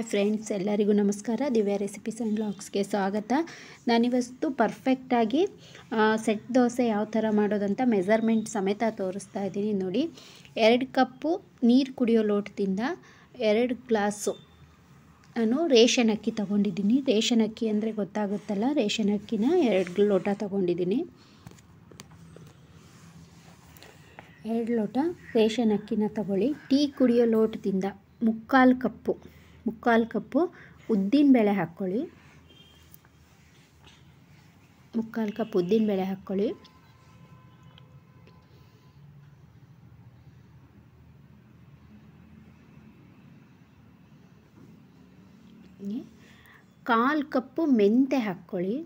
hi friends ಎಲ್ಲರಿಗೂ ನಮಸ್ಕಾರ ದಿವ್ಯ ರೆಸಿಪೀಸ್ ಆ್ಯಂಡ್ ಬ್ಲಾಗ್ಸ್ಗೆ ಸ್ವಾಗತ ನಾನಿವತ್ತು ಪರ್ಫೆಕ್ಟಾಗಿ ಸೆಟ್ ದೋಸೆ ಯಾವ ಥರ ಮಾಡೋದಂತ ಮೆಸರ್ಮೆಂಟ್ ಸಮೇತ ತೋರಿಸ್ತಾ ಇದ್ದೀನಿ ನೋಡಿ ಎರಡು ಕಪ್ಪು ನೀರು ಕುಡಿಯೋ ಲೋಟದಿಂದ ಎರಡು ಗ್ಲಾಸು ನಾನು ರೇಷನ್ ಅಕ್ಕಿ ತೊಗೊಂಡಿದ್ದೀನಿ ರೇಷನ್ ಅಕ್ಕಿ ಅಂದರೆ ಗೊತ್ತಾಗುತ್ತಲ್ಲ ರೇಷನ್ ಅಕ್ಕಿನ ಎರಡು ಲೋಟ ತೊಗೊಂಡಿದ್ದೀನಿ ಎರಡು ಲೋಟ ರೇಷನ್ ಅಕ್ಕಿನ ತಗೊಳ್ಳಿ ಟೀ ಕುಡಿಯೋ ಲೋಟದಿಂದ ಮುಕ್ಕಾಲು ಕಪ್ಪು ಮುಕ್ಕಾಲು ಕಪ್ಪು ಉದ್ದಿನಬೇಳೆ ಹಾಕ್ಕೊಳ್ಳಿ ಮುಕ್ಕಾಲು ಕಪ್ ಉದ್ದಿನಬೇಳೆ ಹಾಕ್ಕೊಳ್ಳಿ ಕಾಲು ಕಪ್ಪು ಮೆಂತೆ ಹಾಕ್ಕೊಳ್ಳಿ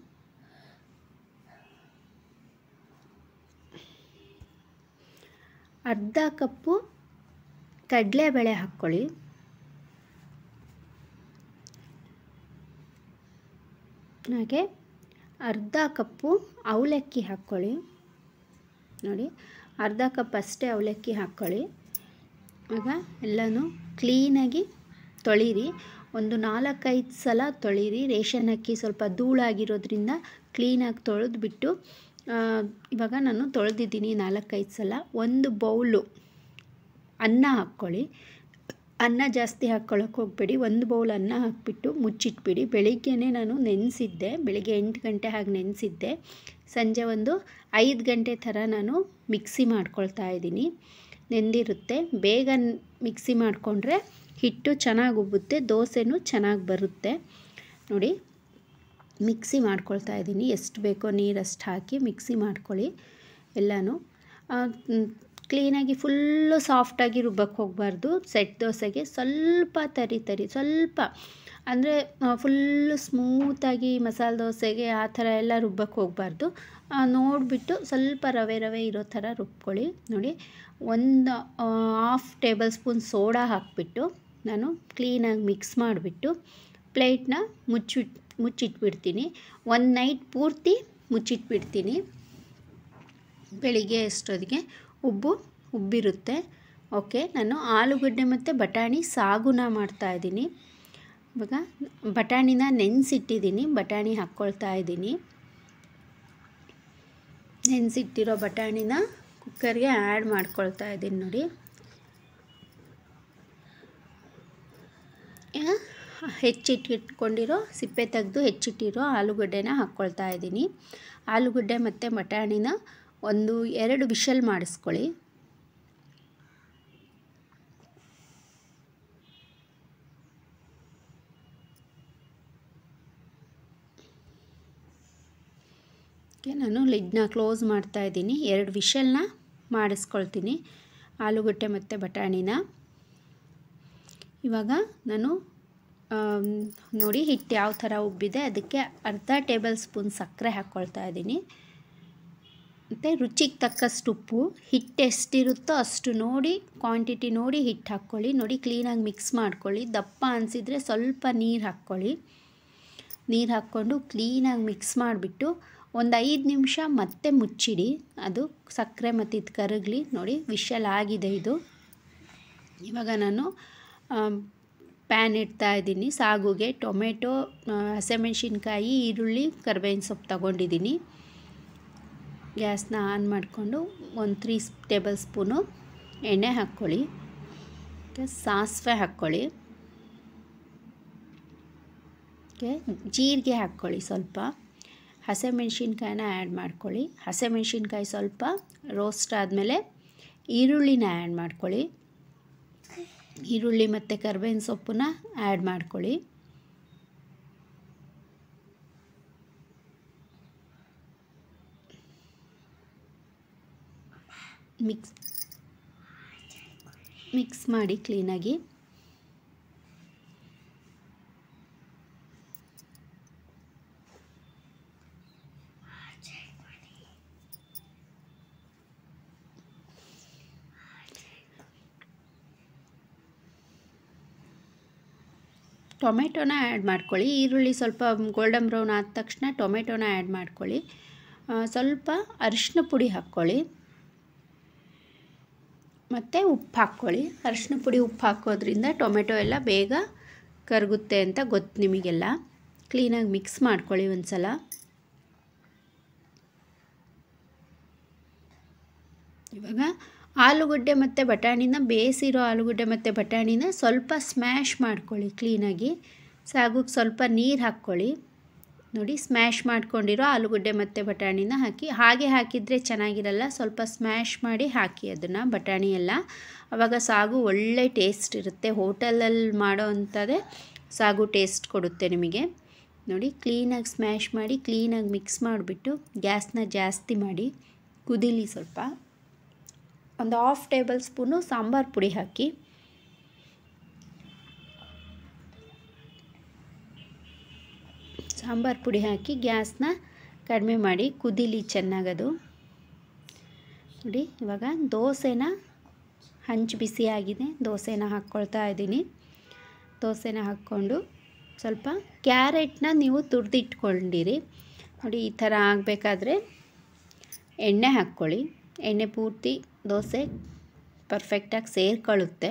ಅರ್ಧ ಕಪ್ಪು ಕಡಲೆಬೇಳೆ ಹಾಕ್ಕೊಳ್ಳಿ ಹಾಗೆ ಅರ್ಧ ಕಪ್ಪು ಅವಲಕ್ಕಿ ಹಾಕ್ಕೊಳ್ಳಿ ನೋಡಿ ಅರ್ಧ ಕಪ್ ಅಷ್ಟೇ ಅವಲಕ್ಕಿ ಹಾಕ್ಕೊಳ್ಳಿ ಆಗ ಎಲ್ಲನೂ ಕ್ಲೀನಾಗಿ ತೊಳೀರಿ ಒಂದು ನಾಲ್ಕೈದು ಸಲ ತೊಳೀರಿ ರೇಷನ್ ಅಕ್ಕಿ ಸ್ವಲ್ಪ ಧೂಳಾಗಿರೋದ್ರಿಂದ ಕ್ಲೀನಾಗಿ ತೊಳೆದ್ಬಿಟ್ಟು ಇವಾಗ ನಾನು ತೊಳೆದಿದ್ದೀನಿ ನಾಲ್ಕೈದು ಸಲ ಒಂದು ಬೌಲು ಅನ್ನ ಹಾಕ್ಕೊಳ್ಳಿ ಅನ್ನ ಜಾಸ್ತಿ ಹಾಕ್ಕೊಳ್ಳೋಕೆ ಹೋಗಬೇಡಿ ಒಂದು ಬೌಲ್ ಅನ್ನ ಹಾಕ್ಬಿಟ್ಟು ಮುಚ್ಚಿಟ್ಬಿಡಿ ಬೆಳಿಗ್ಗೆನೇ ನಾನು ನೆನೆಸಿದ್ದೆ ಬೆಳಿಗ್ಗೆ ಎಂಟು ಗಂಟೆ ಹಾಗೆ ನೆನೆಸಿದ್ದೆ ಸಂಜೆ ಒಂದು ಐದು ಗಂಟೆ ಥರ ನಾನು ಮಿಕ್ಸಿ ಮಾಡ್ಕೊಳ್ತಾ ಇದ್ದೀನಿ ನೆಂದಿರುತ್ತೆ ಬೇಗ ಮಿಕ್ಸಿ ಮಾಡಿಕೊಂಡ್ರೆ ಹಿಟ್ಟು ಚೆನ್ನಾಗಿ ಉಬ್ಬುತ್ತೆ ದೋಸೆನೂ ಚೆನ್ನಾಗಿ ಬರುತ್ತೆ ನೋಡಿ ಮಿಕ್ಸಿ ಮಾಡ್ಕೊಳ್ತಾ ಇದ್ದೀನಿ ಎಷ್ಟು ಬೇಕೋ ನೀರಷ್ಟು ಹಾಕಿ ಮಿಕ್ಸಿ ಮಾಡ್ಕೊಳ್ಳಿ ಎಲ್ಲನೂ ಕ್ಲೀನಾಗಿ ಫುಲ್ಲು ಸಾಫ್ಟಾಗಿ ರುಬ್ಬಕ್ಕೆ ಹೋಗಬಾರ್ದು ಸೆಟ್ ದೋಸೆಗೆ ಸ್ವಲ್ಪ ತರಿ ತರಿ ಸ್ವಲ್ಪ ಅಂದರೆ ಫುಲ್ಲು ಸ್ಮೂತಾಗಿ ಮಸಾಲೆ ದೋಸೆಗೆ ಆ ಥರ ಎಲ್ಲ ರುಬ್ಬಕ್ಕೆ ಹೋಗಬಾರ್ದು ನೋಡಿಬಿಟ್ಟು ಸ್ವಲ್ಪ ರವೆ ರವೆ ಇರೋ ಥರ ರುಬ್ಕೊಳ್ಳಿ ನೋಡಿ ಒಂದು ಹಾಫ್ ಟೇಬಲ್ ಸ್ಪೂನ್ ಸೋಡಾ ಹಾಕಿಬಿಟ್ಟು ನಾನು ಕ್ಲೀನಾಗಿ ಮಿಕ್ಸ್ ಮಾಡಿಬಿಟ್ಟು ಪ್ಲೇಟ್ನ ಮುಚ್ಚಿಟ್ ಮುಚ್ಚಿಟ್ಬಿಡ್ತೀನಿ ಒಂದು ನೈಟ್ ಪೂರ್ತಿ ಮುಚ್ಚಿಟ್ಬಿಡ್ತೀನಿ ಬೆಳಿಗ್ಗೆ ಎಷ್ಟೊತ್ತಿಗೆ ಉಬ್ಬು ಉಬ್ಬಿರುತ್ತೆ ಓಕೆ ನಾನು ಆಲೂಗಡ್ಡೆ ಮತ್ತು ಬಟಾಣಿ ಸಾಗುನ ಮಾಡ್ತಾಯಿದ್ದೀನಿ ಇವಾಗ ಬಟಾಣಿನ ನೆನೆಸಿಟ್ಟಿದ್ದೀನಿ ಬಟಾಣಿ ಹಾಕ್ಕೊಳ್ತಾ ಇದ್ದೀನಿ ನೆನೆಸಿಟ್ಟಿರೋ ಬಟಾಣಿನ ಕುಕ್ಕರ್ಗೆ ಆ್ಯಡ್ ಮಾಡ್ಕೊಳ್ತಾ ಇದ್ದೀನಿ ನೋಡಿ ಹೆಚ್ಚಿಟ್ಟಿಟ್ಕೊಂಡಿರೋ ಸಿಪ್ಪೆ ತೆಗೆದು ಹೆಚ್ಚಿಟ್ಟಿರೋ ಆಲೂಗಡ್ಡೆನ ಹಾಕ್ಕೊಳ್ತಾ ಇದ್ದೀನಿ ಆಲೂಗಡ್ಡೆ ಮತ್ತು ಬಟಾಣಿನ ಒಂದು ಎರಡು ವಿಷಲ್ ಮಾಡಿಸ್ಕೊಳ್ಳಿ ನಾನು ಲಿಡ್ನ ಕ್ಲೋಸ್ ಮಾಡ್ತಾ ಇದ್ದೀನಿ ಎರಡು ವಿಷಲ್ನ ಮಾಡಿಸ್ಕೊಳ್ತೀನಿ ಆಲೂಗಡ್ಡೆ ಮತ್ತು ಬಟಾಣಿನ ಇವಾಗ ನಾನು ನೋಡಿ ಹಿಟ್ಟು ಯಾವ ಥರ ಉಬ್ಬಿದೆ ಅದಕ್ಕೆ ಅರ್ಧ ಟೇಬಲ್ ಸ್ಪೂನ್ ಸಕ್ಕರೆ ಹಾಕ್ಕೊಳ್ತಾ ಇದ್ದೀನಿ ಮತ್ತು ರುಚಿಗೆ ತಕ್ಕಷ್ಟು ಉಪ್ಪು ಹಿಟ್ಟು ಎಷ್ಟಿರುತ್ತೋ ಅಷ್ಟು ನೋಡಿ ಕ್ವಾಂಟಿಟಿ ನೋಡಿ ಹಿಟ್ಟು ಹಾಕ್ಕೊಳ್ಳಿ ನೋಡಿ ಕ್ಲೀನಾಗಿ ಮಿಕ್ಸ್ ಮಾಡ್ಕೊಳ್ಳಿ ದಪ್ಪ ಅನಿಸಿದರೆ ಸ್ವಲ್ಪ ನೀರು ಹಾಕ್ಕೊಳ್ಳಿ ನೀರು ಹಾಕ್ಕೊಂಡು ಕ್ಲೀನಾಗಿ ಮಿಕ್ಸ್ ಮಾಡಿಬಿಟ್ಟು ಒಂದು ಐದು ನಿಮಿಷ ಮತ್ತೆ ಮುಚ್ಚಿಡಿ ಅದು ಸಕ್ಕರೆ ಮತ್ತು ಇದು ಕರಗಲಿ ನೋಡಿ ವಿಷಲ್ ಆಗಿದೆ ಇದು ಇವಾಗ ನಾನು ಪ್ಯಾನ್ ಇಡ್ತಾ ಇದ್ದೀನಿ ಸಾಗುಗೆ ಟೊಮೆಟೊ ಹಸಿಮೆಣ್ಸಿನ್ಕಾಯಿ ಈರುಳ್ಳಿ ಕರ್ಬೇವಿನ ಸೊಪ್ಪು ತಗೊಂಡಿದ್ದೀನಿ ಗ್ಯಾಸ್ನ ಆನ್ ಮಾಡಿಕೊಂಡು ಒಂದು ತ್ರೀ ಟೇಬಲ್ ಸ್ಪೂನು ಎಣ್ಣೆ ಹಾಕ್ಕೊಳ್ಳಿ ಸಾಸಿವೆ ಹಾಕ್ಕೊಳ್ಳಿ ಓಕೆ ಜೀರಿಗೆ ಹಾಕ್ಕೊಳ್ಳಿ ಸ್ವಲ್ಪ ಹಸಿಮೆಣ್ಸಿನ್ಕಾಯಿನ ಆ್ಯಡ್ ಮಾಡ್ಕೊಳ್ಳಿ ಹಸಿಮೆಣ್ಸಿನ್ಕಾಯಿ ಸ್ವಲ್ಪ ರೋಸ್ಟ್ ಆದಮೇಲೆ ಈರುಳ್ಳಿನ ಆ್ಯಡ್ ಮಾಡ್ಕೊಳ್ಳಿ ಈರುಳ್ಳಿ ಮತ್ತು ಕರ್ಬೇವಿನ ಸೊಪ್ಪನ್ನ ಆ್ಯಡ್ ಮಾಡ್ಕೊಳ್ಳಿ ಮಿಕ್ಸ್ ಮಿಕ್ಸ್ ಮಾಡಿ ಕ್ಲೀನಾಗಿ ಟೊಮೆಟೊನ ಆ್ಯಡ್ ಮಾಡ್ಕೊಳ್ಳಿ ಈರುಳ್ಳಿ ಸ್ವಲ್ಪ ಗೋಲ್ಡನ್ ಬ್ರೌನ್ ಆದ ತಕ್ಷಣ ಟೊಮೆಟೊನ ಆ್ಯಡ್ ಮಾಡ್ಕೊಳ್ಳಿ ಸ್ವಲ್ಪ ಅರಿಶಿನ ಪುಡಿ ಹಾಕ್ಕೊಳ್ಳಿ ಮತ್ತು ಉಪ್ಪು ಹಾಕ್ಕೊಳ್ಳಿ ಅರಿಶಿನ ಪುಡಿ ಉಪ್ಪು ಹಾಕೋದ್ರಿಂದ ಟೊಮೆಟೊ ಎಲ್ಲ ಬೇಗ ಕರಗುತ್ತೆ ಅಂತ ಗೊತ್ತು ನಿಮಗೆಲ್ಲ ಕ್ಲೀನಾಗಿ ಮಿಕ್ಸ್ ಮಾಡ್ಕೊಳ್ಳಿ ಒಂದು ಸಲ ಇವಾಗ ಆಲೂಗಡ್ಡೆ ಮತ್ತು ಬಟಾಣಿನ ಬೇಯಿಸಿರೋ ಆಲೂಗಡ್ಡೆ ಮತ್ತು ಬಟಾಣಿನ ಸ್ವಲ್ಪ ಸ್ಮ್ಯಾಶ್ ಮಾಡ್ಕೊಳ್ಳಿ ಕ್ಲೀನಾಗಿ ಸಾಗುಗೆ ಸ್ವಲ್ಪ ನೀರು ಹಾಕ್ಕೊಳ್ಳಿ ನೋಡಿ ಸ್ಮ್ಯಾಶ್ ಮಾಡ್ಕೊಂಡಿರೋ ಆಲೂಗಡ್ಡೆ ಮತ್ತು ಬಟಾಣಿನ ಹಾಕಿ ಹಾಗೆ ಹಾಕಿದರೆ ಚೆನ್ನಾಗಿರಲ್ಲ ಸ್ವಲ್ಪ ಸ್ಮ್ಯಾಶ್ ಮಾಡಿ ಹಾಕಿ ಅದನ್ನು ಬಟಾಣಿ ಎಲ್ಲ ಆವಾಗ ಸಾಗು ಒಳ್ಳೆ ಟೇಸ್ಟ್ ಇರುತ್ತೆ ಹೋಟೆಲಲ್ಲಿ ಮಾಡೋ ಅಂಥದ್ದೇ ಸಾಗು ಟೇಸ್ಟ್ ಕೊಡುತ್ತೆ ನಿಮಗೆ ನೋಡಿ ಕ್ಲೀನಾಗಿ ಸ್ಮ್ಯಾಶ್ ಮಾಡಿ ಕ್ಲೀನಾಗಿ ಮಿಕ್ಸ್ ಮಾಡಿಬಿಟ್ಟು ಗ್ಯಾಸ್ನ ಜಾಸ್ತಿ ಮಾಡಿ ಕುದೀಲಿ ಸ್ವಲ್ಪ ಒಂದು ಹಾಫ್ ಟೇಬಲ್ ಸ್ಪೂನು ಸಾಂಬಾರು ಪುಡಿ ಹಾಕಿ ಸಾಂಬಾರು ಪುಡಿ ಹಾಕಿ ಗ್ಯಾಸ್ನ ಕಡಿಮೆ ಮಾಡಿ ಕುದೀಲಿ ಚೆನ್ನಾಗದು ನೋಡಿ ಇವಾಗ ದೋಸೆನ ಹಂಚು ಬಿಸಿ ಆಗಿದೆ ದೋಸೆನ ಹಾಕ್ಕೊಳ್ತಾ ಇದ್ದೀನಿ ದೋಸೆನ ಹಾಕ್ಕೊಂಡು ಸ್ವಲ್ಪ ಕ್ಯಾರೆಟ್ನ ನೀವು ತುರಿದಿಟ್ಕೊಂಡಿರಿ ನೋಡಿ ಈ ಥರ ಆಗಬೇಕಾದ್ರೆ ಎಣ್ಣೆ ಹಾಕ್ಕೊಳ್ಳಿ ಎಣ್ಣೆ ಪೂರ್ತಿ ದೋಸೆ ಪರ್ಫೆಕ್ಟಾಗಿ ಸೇರ್ಕೊಳ್ಳುತ್ತೆ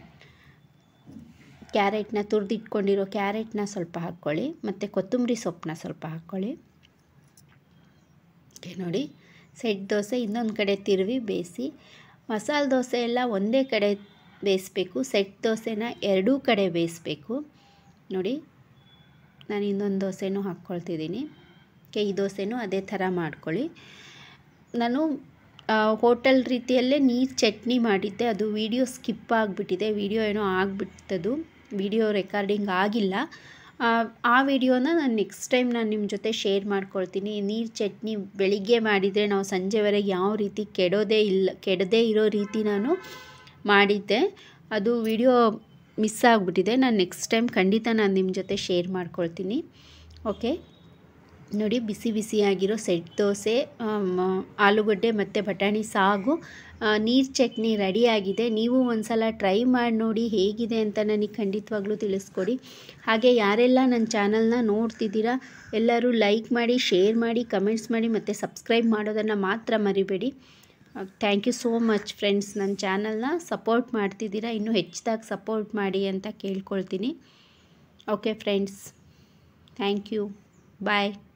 ಕ್ಯಾರೆಟ್ನ ತುರಿದಿಟ್ಕೊಂಡಿರೋ ಕ್ಯಾರೆಟ್ನ ಸ್ವಲ್ಪ ಹಾಕ್ಕೊಳ್ಳಿ ಮತ್ತು ಕೊತ್ತಂಬರಿ ಸೊಪ್ಪನ್ನ ಸ್ವಲ್ಪ ಹಾಕ್ಕೊಳ್ಳಿ ಓಕೆ ನೋಡಿ ಸೆಟ್ ದೋಸೆ ಇನ್ನೊಂದು ಕಡೆ ತಿರುವಿ ಬೇಯಿಸಿ ಮಸಾಲೆ ದೋಸೆ ಎಲ್ಲ ಒಂದೇ ಕಡೆ ಬೇಯಿಸ್ಬೇಕು ಸೆಟ್ ದೋಸೆನ ಎರಡೂ ಕಡೆ ಬೇಯಿಸ್ಬೇಕು ನೋಡಿ ನಾನು ಇನ್ನೊಂದು ದೋಸೆನೂ ಹಾಕ್ಕೊಳ್ತಿದ್ದೀನಿ ಓಕೆ ಈ ದೋಸೆನೂ ಅದೇ ಥರ ಮಾಡ್ಕೊಳ್ಳಿ ನಾನು ಹೋಟೆಲ್ ರೀತಿಯಲ್ಲೇ ನೀರು ಚಟ್ನಿ ಮಾಡಿದ್ದೆ ಅದು ವಿಡಿಯೋ ಸ್ಕಿಪ್ ಆಗಿಬಿಟ್ಟಿದೆ ವಿಡಿಯೋ ಏನೋ ಆಗಿಬಿಟ್ಟದು ವಿಡಿಯೋ ರೆಕಾರ್ಡಿಂಗ್ ಆಗಿಲ್ಲ ಆ ವಿಡಿಯೋನ ನಾನು ನೆಕ್ಸ್ಟ್ ಟೈಮ್ ನಾನು ನಿಮ್ಮ ಜೊತೆ ಶೇರ್ ಮಾಡ್ಕೊಳ್ತೀನಿ ನೀರು ಚಟ್ನಿ ಬೆಳಿಗ್ಗೆ ಮಾಡಿದರೆ ನಾವು ಸಂಜೆವರೆಗೆ ಯಾವ ರೀತಿ ಕೆಡೋದೇ ಇಲ್ಲ ಕೆಡದೇ ಇರೋ ರೀತಿ ನಾನು ಮಾಡಿದ್ದೆ ಅದು ವಿಡಿಯೋ ಮಿಸ್ ಆಗಿಬಿಟ್ಟಿದೆ ನಾನು ನೆಕ್ಸ್ಟ್ ಟೈಮ್ ಖಂಡಿತ ನಾನು ನಿಮ್ಮ ಜೊತೆ ಶೇರ್ ಮಾಡ್ಕೊಳ್ತೀನಿ ಓಕೆ ನೋಡಿ ಬಿಸಿ ಬಿಸಿಯಾಗಿರೋ ಸೆಟ್ ದೋಸೆ ಆಲೂಗಡ್ಡೆ ಮತ್ತು ಬಟಾಣಿ ಸಾಗು ನೀರು ಚಟ್ನಿ ರೆಡಿಯಾಗಿದೆ ನೀವು ಒಂದು ಸಲ ಟ್ರೈ ಮಾಡಿ ನೋಡಿ ಹೇಗಿದೆ ಅಂತ ನನಗೆ ಖಂಡಿತವಾಗ್ಲೂ ತಿಳಿಸ್ಕೊಡಿ ಹಾಗೆ ಯಾರೆಲ್ಲ ನನ್ನ ಚಾನಲ್ನ ನೋಡ್ತಿದ್ದೀರಾ ಎಲ್ಲರೂ ಲೈಕ್ ಮಾಡಿ ಶೇರ್ ಮಾಡಿ ಕಮೆಂಟ್ಸ್ ಮಾಡಿ ಮತ್ತು ಸಬ್ಸ್ಕ್ರೈಬ್ ಮಾಡೋದನ್ನು ಮಾತ್ರ ಮರಿಬೇಡಿ thank you so much friends ನನ್ನ ಚಾನಲ್ನ ಸಪೋರ್ಟ್ ಮಾಡ್ತಿದ್ದೀರಾ ಇನ್ನೂ ಹೆಚ್ಚದಾಗಿ ಸಪೋರ್ಟ್ ಮಾಡಿ ಅಂತ ಕೇಳ್ಕೊಳ್ತೀನಿ okay friends thank you bye